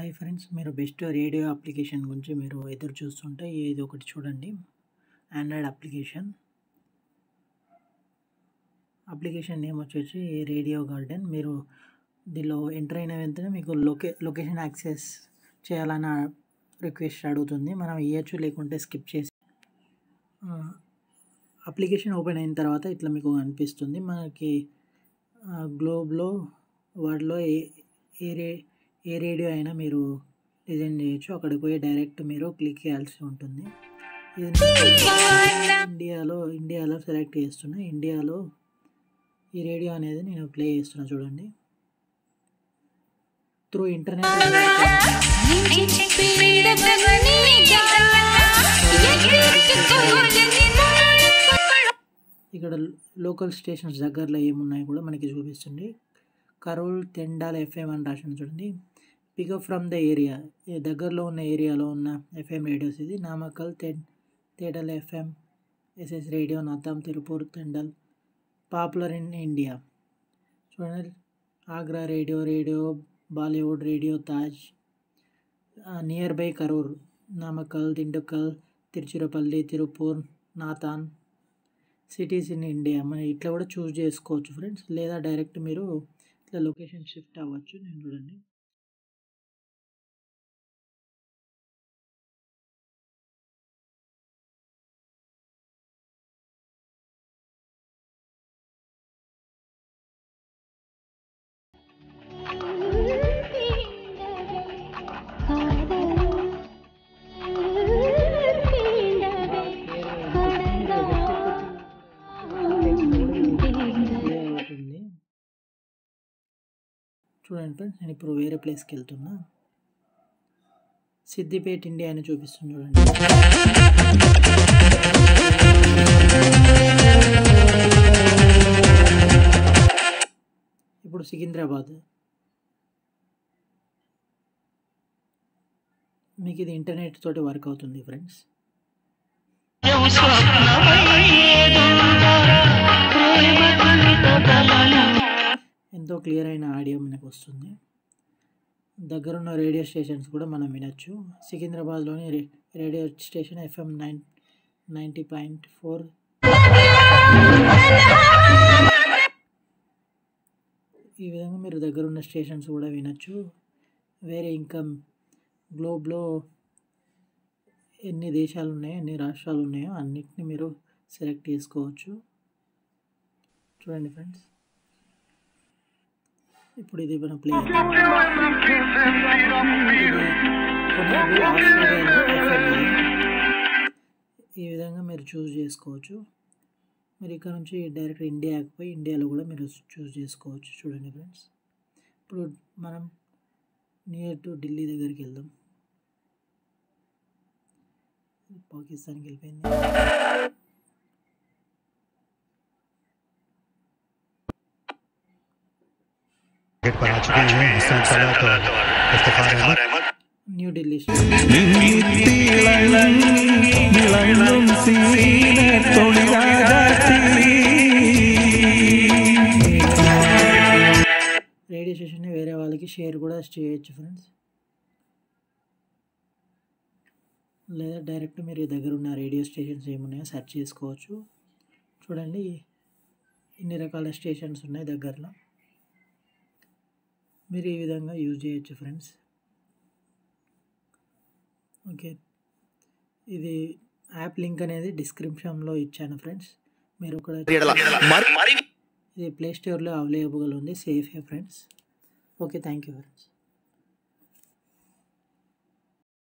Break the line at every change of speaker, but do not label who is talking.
hi friends మీరు best radio application గురించి మీరు ఎదురు చూస్తుంటే ఇది ఒకటి చూడండి ఆండ్రాయిడ్ అప్లికేషన్ అప్లికేషన్ నేమ్ వచ్చేసి రేడియో గార్డెన్ మీరు దీనిలో ఎంటర్ అయిన వెంటనే మీకు లొకే లొకేషన్ యాక్సెస్ చేయాలన్న రిక్వెస్ట్ అడుగుతుంది మనం ఇవ్వచ్చు లేకుంటే స్కిప్ చేసి అప్లికేషన్ ఓపెన్ అయిన తర్వాత ఇట్లా మీకు అనిపిస్తుంది మనకి గ్లోబ్లో వరల్డ్లో ఏ ఏ రే ఏ రేడియో అయినా మీరు డిజైన్ చేయొచ్చు అక్కడికి పోయి డైరెక్ట్ మీరు క్లిక్ చేయాల్సి ఉంటుంది ఇది నేను ఇండియాలో ఇండియాలో సెలెక్ట్ చేస్తున్నా ఇండియాలో ఈ రేడియో అనేది నేను ప్లే చేస్తున్నా చూడండి త్రూ ఇంటర్నెట్ ఇక్కడ లోకల్ స్టేషన్స్ దగ్గరలో ఏమున్నాయి కూడా మనకి చూపిస్తుంది కరోల్ తెండాల్ ఎఫ్ఎం అని రాసింది చూడండి పికప్ ఫ్రమ్ ద ఏరియా దగ్గరలో ఉన్న ఏరియాలో ఉన్న ఎఫ్ఎం రేడియోస్ ఇది Namakkal Then Thendral FM SS radio Natham Tiruppur Thendral popular in India చూడండి Agra radio radio Bollywood radio Taj near by Karur Namakkal Dindigul Tiruchirappalli Tiruppur Natham cities in India మనం ఇట్లా కూడా చూస్ చేసుకోవచ్చు ఫ్రెండ్స్ లేదా డైరెక్ట్ మీరు ఇట్లా లొకేషన్ షిఫ్ట్ అవ్వచ్చు నేను చూడండి అవుతుంది చూడండి ఫ్రెండ్స్ నేను ఇప్పుడు వేరే ప్లేస్కి వెళ్తున్నా సిద్దిపేట ఇండియా అని చూపిస్తుంది చూడండి ఇప్పుడు సికింద్రాబాద్ మీకు ఇది ఇంటర్నెట్ తోటి వర్క్ అవుతుంది ఫ్రెండ్స్ ఎంతో క్లియర్ అయిన ఆడియో మనకు వస్తుంది దగ్గరున్న రేడియో స్టేషన్స్ కూడా మనం వినొచ్చు సికింద్రాబాద్లోని radio station FM nine ninety point four ఈ విధంగా మీరు దగ్గరున్న స్టేషన్స్ కూడా వినొచ్చు వేరే ఇంకా గ్లోబ్లో ఎన్ని దేశాలు ఉన్నాయో ఎన్ని రాష్ట్రాలు ఉన్నాయో అన్నిటిని మీరు సెలెక్ట్ చేసుకోవచ్చు చూడండి ఫ్రెండ్స్ ఇప్పుడు ఇది మన ప్లే ఈ విధంగా మీరు చూస్ చేసుకోవచ్చు మీరు ఇక్కడ నుంచి డైరెక్ట్ ఇండియాకి పోయి ఇండియాలో కూడా మీరు చూస్ చేసుకోవచ్చు చూడండి ఫ్రెండ్స్ ఇప్పుడు మనం నియర్ టు ఢిల్లీ దగ్గరికి వెళ్దాం పాకిస్తాన్కి వెళ్ళిపోయింది
गेट पर आ चुके हैं हसन सलात और इफ्तिखार अहमद
న్యూఢిల్లీ రేడియో స్టేషన్ వేరే వాళ్ళకి షేర్ కూడా చేయొచ్చు ఫ్రెండ్స్ లేదా డైరెక్ట్ మీరు దగ్గర ఉన్న రేడియో స్టేషన్స్ ఏమున్నాయో సెర్చ్ చేసుకోవచ్చు చూడండి ఇన్ని రకాల స్టేషన్స్ ఉన్నాయి దగ్గరలో మీరు ఈ విధంగా యూజ్ చేయొచ్చు ఫ్రెండ్స్ ఓకే ఇది యాప్ లింక్ అనేది డిస్క్రిప్షన్లో ఇచ్చాను ఫ్రెండ్స్ మీరు కూడా ఇది ప్లే స్టోర్లో అవైలబుల్ ఉంది safe friends okay thank you friends